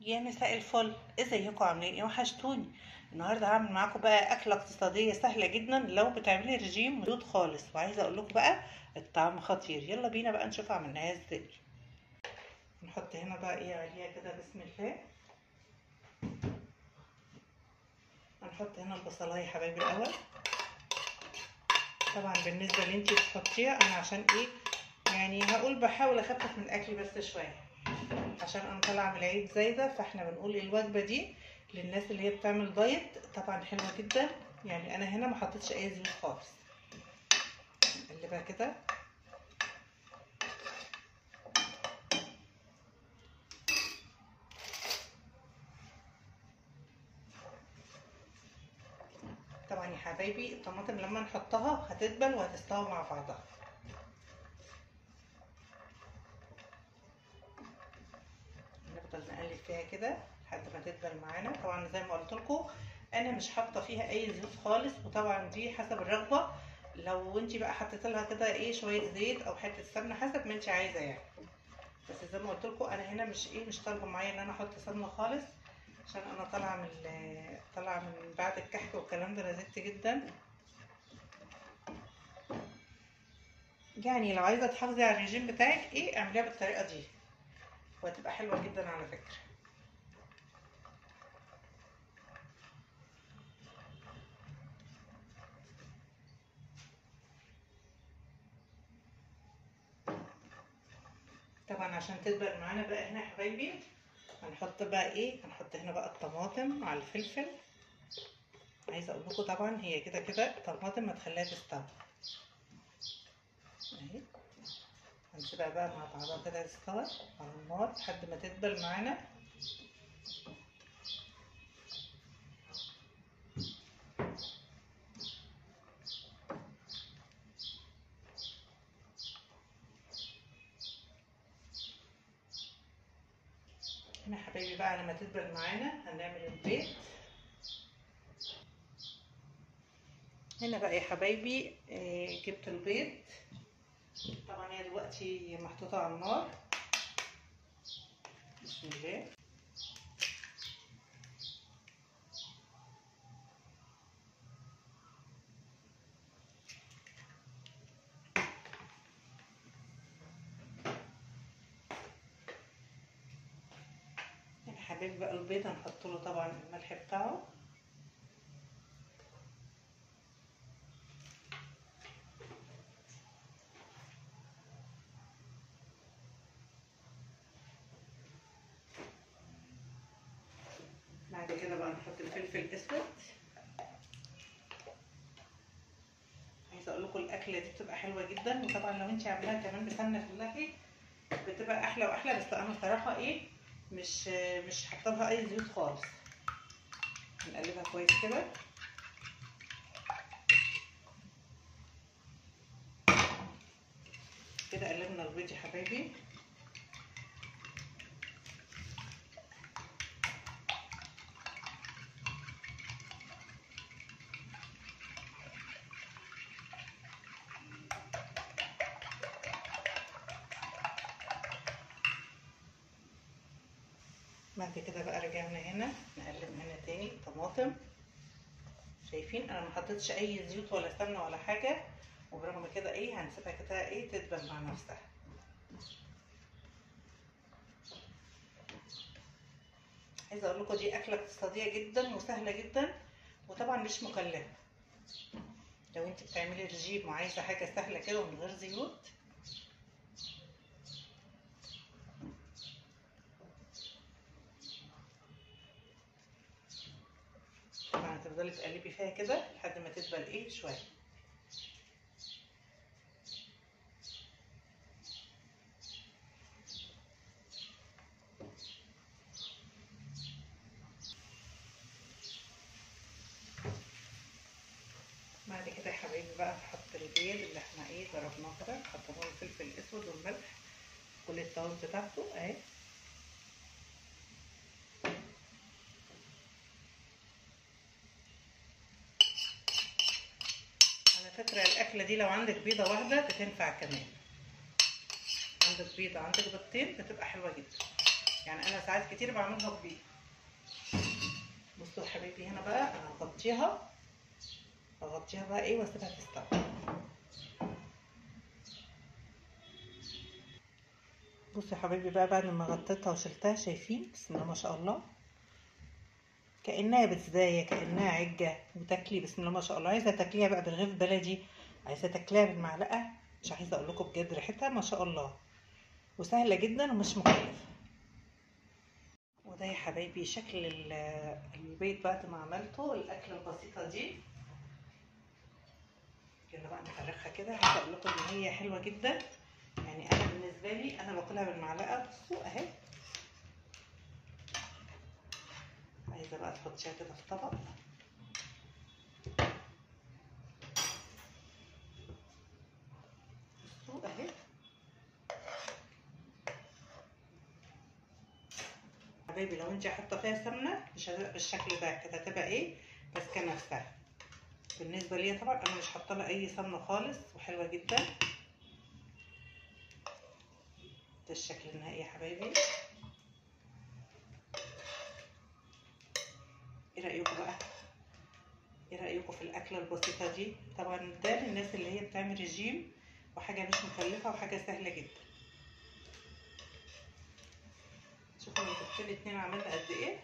يا مساء الفل ازيكم عاملين ايه وحشتوني النهارده هعمل معاكم بقى اكله اقتصاديه سهله جدا لو بتعملي رجيم مدود خالص وعايزه اقول لكم بقى الطعم خطير يلا بينا بقى نشوف عملناها ازاي نحط هنا بقى ايه عليها كده بسم الله هنحط هنا البصلايه يا حبايبي الاول طبعا بالنسبه اللي انتي بتحطيها انا عشان ايه يعني هقول بحاول اخفف من اكلي بس شويه عشان انا طالعه من العيد زايده فاحنا بنقول الوجبه دي للناس اللي هي بتعمل دايت طبعا حلوه جدا يعني انا هنا ما حطيتش اي زيوت خالص نقلبها كده طبعا يا حبايبي الطماطم لما نحطها هتدبل وهتستوي مع بعضها نفضل نقلب فيها كده لحد ما تدبل معانا طبعا زي ما قلت لكم انا مش حاطه فيها اي زيوت خالص وطبعا دي حسب الرغبه لو انت بقى حطيت لها كده ايه شويه زيت او حته سمنه حسب ما انت عايزه يعني بس زي ما قلت لكم انا هنا مش ايه مش طالبه معايا ان انا احط سمنه خالص عشان انا طالعه من طالعه من بعد الكحك والكلام ده انا زدت جدا يعني لو عايزه تحافظي على الرجيم بتاعك ايه اعمليها بالطريقه دي وهتبقى حلوه جدا على فكره طبعا عشان تدبل معانا بقى هنا يا حبايبي هنحط بقى ايه هنحط هنا بقى الطماطم مع الفلفل عايزه اقول لكم طبعا هي كده كده الطماطم ما تخليها تستوي اهي هنسيبها بقى مع بعضها كده تستوي على النار لحد ما تدبل معانا هنا يا حبايبي بقى لما تدبل معانا هنعمل البيض هنا بقى يا حبايبي جبت البيض طبعا هي دلوقتي محطوطة على النار بسم الله هنا حبايبي بقى البيض هنحط له طبعا الملح بتاعه بعد كده بقى نحط الفلفل الاسود عايزه اقول لكم الاكله دي بتبقى حلوه جدا وطبعا لو انت عاملاها كمان بسمنه فلاحي بتبقى احلى واحلى بس انا صراحه ايه مش مش حاطه لها اي زيوت خالص نقلبها كويس كده كده قلبنا البيض يا حبايبي بعد كده بقى رجعنا هنا نقلب هنا تاني طماطم شايفين انا ما حطيتش اي زيوت ولا سمنه ولا حاجه وبرغم كده ايه هنسيبها كده ايه تدبل مع نفسها عايزه اقول لكم دي اكله اقتصاديه جدا وسهله جدا وطبعا مش مكلفه لو انت بتعملي رجيم وعايزه حاجه سهله كده ومن غير زيوت طبعا هتفضلي تقلبي فيها كده لحد ما تدبل ايه شويه بعد كده يا حبايبي بقى نحط البيض اللي احنا ايه ضربناه كده حطينا له الفلفل الاسود والملح كل التوابل بتاعته اهي فكرة الأكلة دي لو عندك بيضة واحدة بتنفع كمان عندك بيضة عندك بيضتين بتبقى حلوة جدا يعني انا ساعات كتير بعملها ببيض بصوا يا حبايبي هنا بقى انا هغطيها اغطيها بقى ايه واسيبها تستوي بصوا يا حبايبي بقى بعد ما غطيتها وشلتها شايفين بسم الله ما شاء الله كانها بتزايه كانها عجه وتاكلي بسم الله ما شاء الله عايزه تاكليها بقى بالرغيف بلدي عايزه تاكليها بالمعلقه مش عايزه اقول لكم بجد ريحتها ما شاء الله وسهله جدا ومش مكلفه وده يا حبايبي شكل البيض بعد ما عملته الاكله البسيطه دي يلا بقى نفرخها كده عايزه اقول لكم ان هي حلوه جدا يعني انا بالنسبه لي انا باكلها بالمعلقه بصوا اهي عايزه بقى تحطيها كده في طبق بصوا اهي حبايبي لو انت حاطه فيها سمنه مش هتبقى بالشكل ده كده هتبقى ايه ماسكه نفسها بالنسبه لي طبعا انا مش حاطه لها اي سمنه خالص وحلوه جدا ده الشكل النهائي يا حبايبي ايه رايكم بقى ايه رايكم في الاكله البسيطه دي طبعا ده للناس اللي هي بتعمل رجيم وحاجه مش مكلفه وحاجه سهله جدا شوفوا انا جبت لي اتنين عملنا قد ايه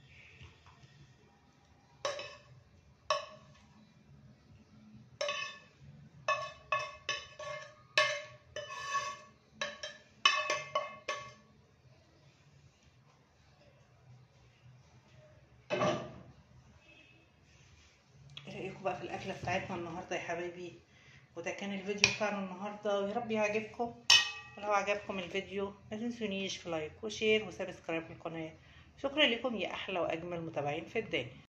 ايه رايكم بقى في الاكله بتاعتنا النهارده يا حبايبي وده كان الفيديو بتاعنا النهارده ويا رب يعجبكم ولو عجبكم الفيديو ما تنسونيش في لايك وشير وسبسكرايب للقناه شكرا لكم يا احلى واجمل متابعين في الدنيا